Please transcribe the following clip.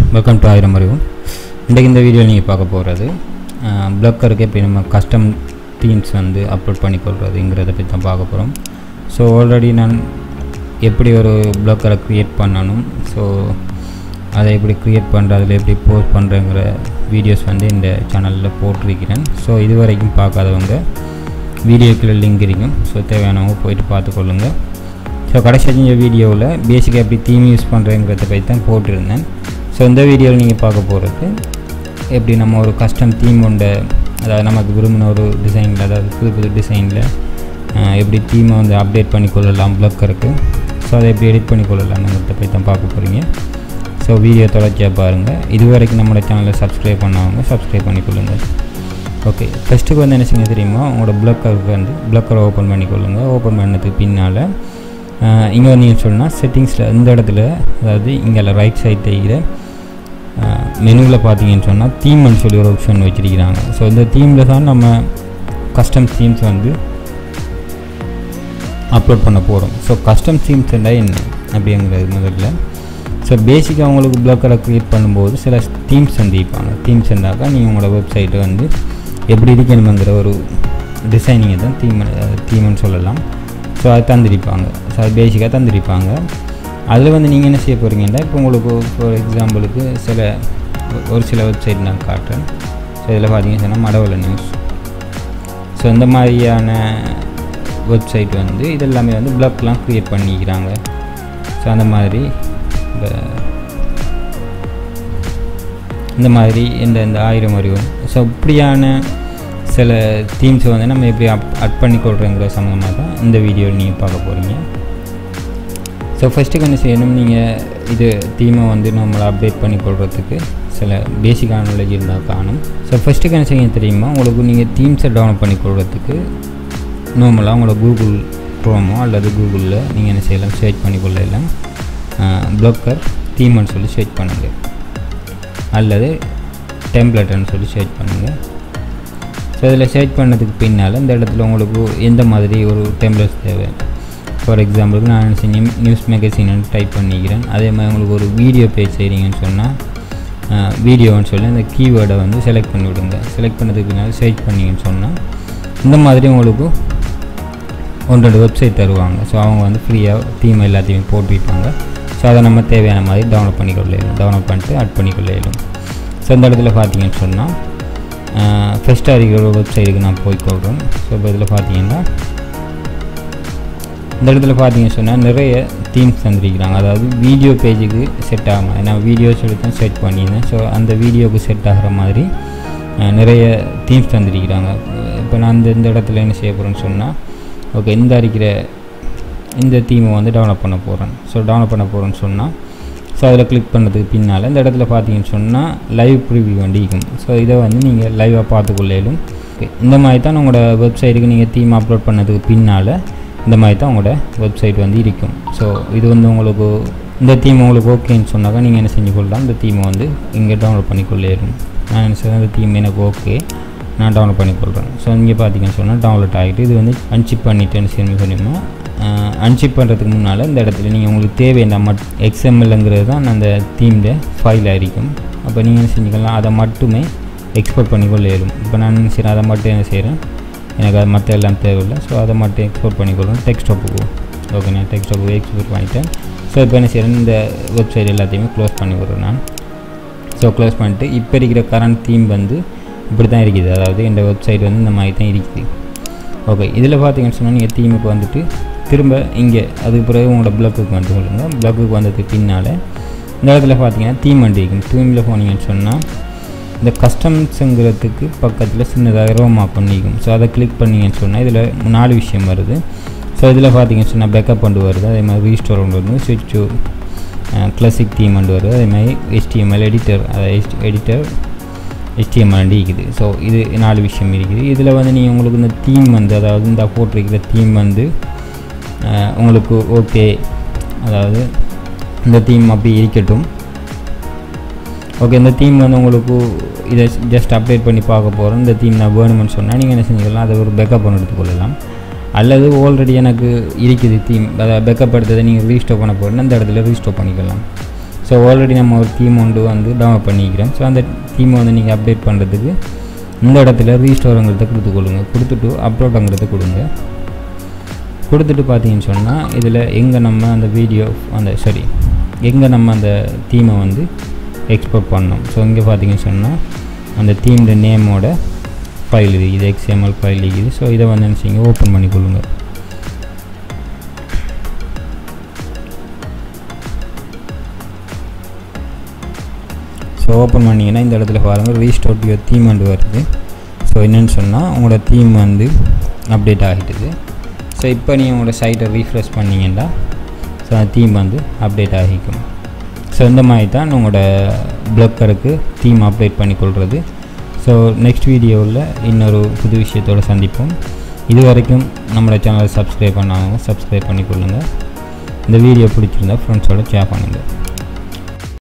welcome to ஆயிரம் அறிவும் இன்றைக்கு இந்த வீடியோவில் நீங்கள் பார்க்க போகிறது ப்ளக்கருக்கு எப்படி நம்ம கஸ்டம் தீம்ஸ் வந்து அப்லோட் பண்ணி கொள்றதுங்கிறத பற்றி தான் பார்க்க போகிறோம் ஸோ ஆல்ரெடி நான் எப்படி ஒரு ப்ளக்கரை க்ரியேட் பண்ணணும் ஸோ அதை எப்படி க்ரியேட் பண்ணுறதுல எப்படி போஸ்ட் பண்ணுறங்கிற வீடியோஸ் வந்து இந்த சேனலில் போட்டிருக்கிறேன் ஸோ இது வரைக்கும் பார்க்காதவங்க வீடியோக்குள்ள லிங்க் இருக்கும் ஸோ தேவையானவங்க போயிட்டு பார்த்துக்கொள்ளுங்கள் ஸோ கடைசி செஞ்ச வீடியோவில் பேசிக்காக எப்படி தீம் யூஸ் பண்ணுறேங்கிறத பற்றி தான் போட்டிருந்தேன் ஸோ இந்த வீடியோவில் நீங்கள் பார்க்க போகிறது எப்படி நம்ம ஒரு கஸ்டம் தீம் கொண்ட அதாவது நமக்கு விரும்பின ஒரு டிசைனில் அதாவது புது புது டிசைனில் எப்படி தீமை வந்து அப்டேட் பண்ணி கொள்ளலாம் ப்ளக்கருக்கு ஸோ அதை எப்படி எடிட் பண்ணி கொள்ளலாம்ங்கிறத பற்றி தான் பார்க்க போகிறீங்க ஸோ வீடியோ தொடர்ச்சியாக பாருங்கள் இது வரைக்கும் நம்மளோட சேனலை சப்ஸ்கிரைப் பண்ணவங்க சப்ஸ்கிரைப் பண்ணிக்கொள்ளுங்கள் ஓகே ஃபஸ்ட்டுக்கு வந்து என்ன செய்ய தெரியுமா உங்களோட ப்ளக்கருக்கு வந்து ப்ளக்கரை ஓப்பன் பண்ணிக்கொள்ளுங்கள் ஓப்பன் பண்ணதுக்கு பின்னால் இங்கே வந்து நீங்கள் சொன்னால் செட்டிங்ஸில் இந்த இடத்துல அதாவது இங்கே ரைட் சைட் தெரிகிற மெனுவில் பார்த்தீங்கன்னு சொன்னால் தீம்னு சொல்லி ஒரு ஆப்ஷன் வச்சுருக்கிறாங்க ஸோ இந்த தீமில் தான் நம்ம கஸ்டம் தீம்ஸ் வந்து அப்லோட் பண்ண போகிறோம் ஸோ கஸ்டம் தீம்ஸ் என்ன அப்படிங்கிறது முதல்ல ஸோ பேசிக்காக உங்களுக்கு ப்ளக்கரை க்ரியேட் பண்ணும்போது சில தீம்ஸ் சந்திப்பாங்க தீம்ஸ் இருந்தாக்கா நீங்கள் உங்களோட வெப்சைட்டை வந்து எப்படி இருக்கணுங்கிற ஒரு டிசைனிங்கை தான் தீம் தீம்னு சொல்லலாம் ஸோ அது தந்திருப்பாங்க ஸோ அது பேசிக்காக தந்திருப்பாங்க அதில் வந்து நீங்கள் என்ன செய்ய போகிறீங்கன்னா இப்போ உங்களுக்கு ஃபார் எக்ஸாம்பிளுக்கு சில ஒரு சில வெப்சைட் நான் காட்டுறேன் ஸோ இதில் பார்த்தீங்கன்னு சொன்னால் மடவல நியூஸ் ஸோ இந்த மாதிரியான வெப்சைட் வந்து இது எல்லாமே வந்து ப்ளாக்லாம் க்ரியேட் பண்ணிக்கிறாங்க ஸோ அந்த மாதிரி இந்த இந்த மாதிரி இந்த இந்த ஆயிரம் அறிவும் ஸோ இப்படியான சில தீம்ஸை வந்து நம்ம எப்படி அப் அட் பண்ணி கொள்கிறோங்கிற சம்மந்தமாக தான் இந்த வீடியோவில் நீங்கள் பார்க்க போகிறீங்க ஸோ ஃபஸ்ட்டுக்கு என்ன செய்யணும் நீங்கள் இது தீமை வந்து நம்மளை அப்டேட் பண்ணி கொள்றதுக்கு சில பேசிக்கான நாலேஜ் இருந்தால் காணும் ஸோ ஃபஸ்ட்டுக்கு என்ன செய்ய தெரியுமா உங்களுக்கு நீங்கள் தீம்ஸை டவுன்லோட் பண்ணி கொள்றதுக்கு நார்மலாக உங்களோட கூகுள் க்ரோமோ அல்லது கூகுளில் நீங்கள் என்ன செய்யலாம் சர்ச் பண்ணி கொள்ளலாம் ப்ளக்கர் தீம்னு சொல்லி சர்ச் பண்ணுங்கள் அல்லது டெம்ப்ளேட்டுன்னு சொல்லி சர்ச் பண்ணுங்கள் ஸோ இதில் சர்ச் பண்ணதுக்கு பின்னால் இந்த இடத்துல உங்களுக்கு எந்த மாதிரி ஒரு டெம்ப்ளேட்ஸ் தேவை ஃபார் எக்ஸாம்பிளுக்கு நான் என்ன நியூஸ் மேகசின்னு டைப் பண்ணிக்கிறேன் அதே மாதிரி உங்களுக்கு ஒரு வீடியோ பேஜ் செய்கிறீங்கன்னு சொன்னால் வீடியோன்னு சொல்லி அந்த கீவேர்டை வந்து செலக்ட் பண்ணி விடுங்க செலக்ட் பண்ணதுக்கு பின்னால் சர்ச் பண்ணிங்கன்னு சொன்னால் இந்த மாதிரி உங்களுக்கு ஒன்று ரெண்டு வெப்சைட் தருவாங்க ஸோ அவங்க வந்து ஃப்ரீயாக தீம் எல்லாத்தையும் போட்டிருப்பாங்க ஸோ அதை நம்ம தேவையான மாதிரி டவுன்லோட் பண்ணிக்கொள்ள இயலும் டவுன்லோட் பண்ணிட்டு ஆட் பண்ணிக்கொள்ள இயலும் ஸோ இந்த இடத்துல பார்த்தீங்கன்னு சொன்னால் ஃபஸ்ட்டாக இருக்கிற ஒரு வெப்சைட்டுக்கு நான் போய்க்கொள்கிறோம் ஸோ இப்போ இதில் பார்த்தீங்கன்னா இந்த இடத்துல பார்த்தீங்கன்னு சொன்னால் நிறைய தீம்ஸ் தந்திருக்கிறாங்க அதாவது வீடியோ பேஜுக்கு செட் ஆகாமல் நான் வீடியோஸ் எடுத்து செட் பண்ணியிருந்தேன் ஸோ அந்த வீடியோவுக்கு செட் ஆகிற மாதிரி நிறைய தீம்ஸ் தந்திருக்கிறாங்க இப்போ நான் இந்த இந்த இடத்துல என்ன செய்ய போகிறேன்னு சொன்னால் ஓகே இந்த இருக்கிற இந்த தீமை வந்து டெவலப் பண்ண போகிறேன் ஸோ டெவலப் பண்ண போகிறேன்னு சொன்னால் ஸோ அதில் கிளிக் பண்ணதுக்கு பின்னால் இந்த இடத்துல பார்த்தீங்கன்னு சொன்னால் லைவ் ப்ரிவியூ வண்டி இருக்கும் ஸோ இதை வந்து நீங்கள் லைவாக பார்த்துக்கொள்ளையிலும் ஓகே இந்த மாதிரி தான் உங்களோட வெப்சைட்டுக்கு நீங்கள் தீம் அப்லோட் பண்ணதுக்கு பின்னால் இந்த மாதிரி தான் உங்களோட வெப்சைட் வந்து இருக்கும் ஸோ இது வந்து உங்களுக்கு இந்த தீம் உங்களுக்கு ஓகேன்னு சொன்னாக்கா நீங்கள் என்ன செஞ்சு கொள்ளலாம் இந்த தீமை வந்து இங்கே டவுன்லோட் பண்ணிக்கொள்ளேரும் நான் என்ன செய்கிறேன் இந்த தீம் எனக்கு ஓகே நான் டவுன்லோட் பண்ணிக்கொள்கிறேன் ஸோ இங்கே பார்த்தீங்கன்னு சொன்னால் டவுன்லோட் ஆகிட்டு இது வந்து அன்சிப் பண்ணிட்டேன்னு சொல்லி சொன்னோம்னா அன்சிப் பண்ணுறதுக்கு முன்னால் இந்த இடத்துல நீங்கள் உங்களுக்கு தேவையான மட் எக்ஸ்எம்எல்ங்கிறது தான் அந்த தீமில் ஃபைலாக இருக்கும் அப்போ நீங்கள் என்ன செஞ்சுக்கலாம் அதை மட்டுமே எக்ஸ்போர்ட் பண்ணிக்கொள்ள இயலும் இப்போ நான் என்ன செய்கிறேன் அதை மட்டும் என்ன செய்கிறேன் எனக்கு அது மற்ற எல்லாம் தேவையில்லை ஸோ அதை மட்டும் எக்ஸ்போர்ட் பண்ணிக்கொள்ளும் டெக்ஸ்டாப்புக்கு ஓகே நான் டெக்ஸ்டாப்புக்கு எக்ஸ்போர்ட் பண்ணிட்டேன் ஸோ இப்போ என்ன செய்கிறேன் இந்த வெப்சைட் எல்லாத்தையுமே க்ளோஸ் பண்ணி விட்றேன் நான் ஸோ க்ளோஸ் பண்ணிட்டு இப்போ இருக்கிற கரண்ட் தீம் வந்து இப்படி தான் இருக்குது அதாவது இந்த வெப்சைட் வந்து இந்த மாதிரி தான் இருக்குது ஓகே இதில் பார்த்தீங்கன்னு சொன்னால் நீங்கள் தீமுக்கு வந்துட்டு திரும்ப இங்கே அதுக்கு பிறகு உங்களோட ப்ளக்குக்கு வந்து கொள்ளுங்க ப்ளக்குக்கு வந்ததுக்கு பின்னால் இந்த இடத்துல பார்த்தீங்கன்னா தீம் வண்டி இருக்கும் தீமில் போனீங்கன்னு சொன்னால் இந்த கஸ்டம்ஸுங்கிறதுக்கு பக்கத்தில் சின்னதாக ரோமா பண்ணிக்கும் ஸோ அதை கிளிக் பண்ணிங்கன்னு சொன்னால் இதில் நாலு விஷயம் வருது ஸோ இதில் பார்த்தீங்கன்னு சொன்னால் பேக்கப் கொண்டு வருது அதே மாதிரி ரீஸ்டோர் கொண்டு வருது ஸ்விட்சு கிளாசிக் தீம் கொண்டு வருது அதே மாதிரி ஹெச்டிஎம்எல் எடிட்டர் அதை எடிட்டர் ஹெச்டிஎம்எல் இருக்குது ஸோ இது நாலு விஷயம் இருக்குது இதில் வந்து நீங்கள் உங்களுக்கு இந்த தீம் வந்து அதாவது இந்த போட்டிருக்கிற தீம் வந்து உங்களுக்கு ஓகே அதாவது இந்த தீம் அப்படி இருக்கட்டும் ஓகே இந்த தீம் வந்து உங்களுக்கு இதை ஜஸ்ட் அப்டேட் பண்ணி பார்க்க போகிறோம் இந்த தீம் நான் வேணுமென்னு சொன்னால் நீங்கள் என்ன செஞ்சுக்கலாம் அதை ஒரு பேக்கப் பண்ணி எடுத்துக்கொள்ளலாம் அல்லது ஆல்ரெடி எனக்கு இருக்குது தீம் அதை பேக்கப் எடுத்ததை நீங்கள் ரீஸ்டோர் பண்ண போகிறேன்னா இந்த இடத்துல ரீஸ்டோர் பண்ணிக்கலாம் ஸோ ஆல்ரெடி நம்ம ஒரு தீம் ஒன்று வந்து டவுன்லோட் பண்ணிக்கிறோம் ஸோ அந்த தீமை வந்து நீங்கள் அப்டேட் பண்ணுறதுக்கு இந்த இடத்துல ரீஸ்டோருங்கிறத கொடுத்து கொடுங்க கொடுத்துட்டு அப்லோடுங்கிறத கொடுங்க கொடுத்துட்டு பார்த்தீங்கன்னு சொன்னால் இதில் எங்கே நம்ம அந்த வீடியோ அந்த சாரி எங்கே நம்ம அந்த தீமை வந்து எக்ஸ்போர்ட் பண்ணோம் ஸோ இங்கே பார்த்தீங்கன்னு சொன்னால் அந்த தீம்ட நேமோட ஃபைல் இது இது எக்ஸ்எம்எல் ஃபைல் இருக்குது ஸோ இதை வந்து நினச்சிங்க ஓப்பன் பண்ணி கொள்ளுங்க ஸோ ஓப்பன் பண்ணிங்கன்னா இந்த இடத்துல பாருங்கள் ரீஸ்டோர் யுவர் தீம் வந்து வருது ஸோ என்னென்னு சொன்னால் உங்களோட தீம் வந்து அப்டேட் ஆகிட்டுது ஸோ இப்போ நீங்கள் உங்களோட சைட்டை ரீஃப்ரெஷ் பண்ணிங்கன்னா ஸோ அந்த தீம் வந்து அப்டேட் ஆகிக்கும் ஸோ இந்த மாதிரி தான் உங்களோட ப்ளக்கருக்கு தீம் அப்டேட் பண்ணிக்கொள்கிறது ஸோ நெக்ஸ்ட் வீடியோவில் இன்னொரு புது விஷயத்தோடு சந்திப்போம் இது வரைக்கும் நம்மளோட சேனலை சப்ஸ்கிரைப் பண்ணாங்க சப்ஸ்கிரைப் பண்ணிக்கொள்ளுங்கள் இந்த வீடியோ பிடிச்சிருந்தா ஃப்ரெண்ட்ஸோட ஷேர் பண்ணுங்கள்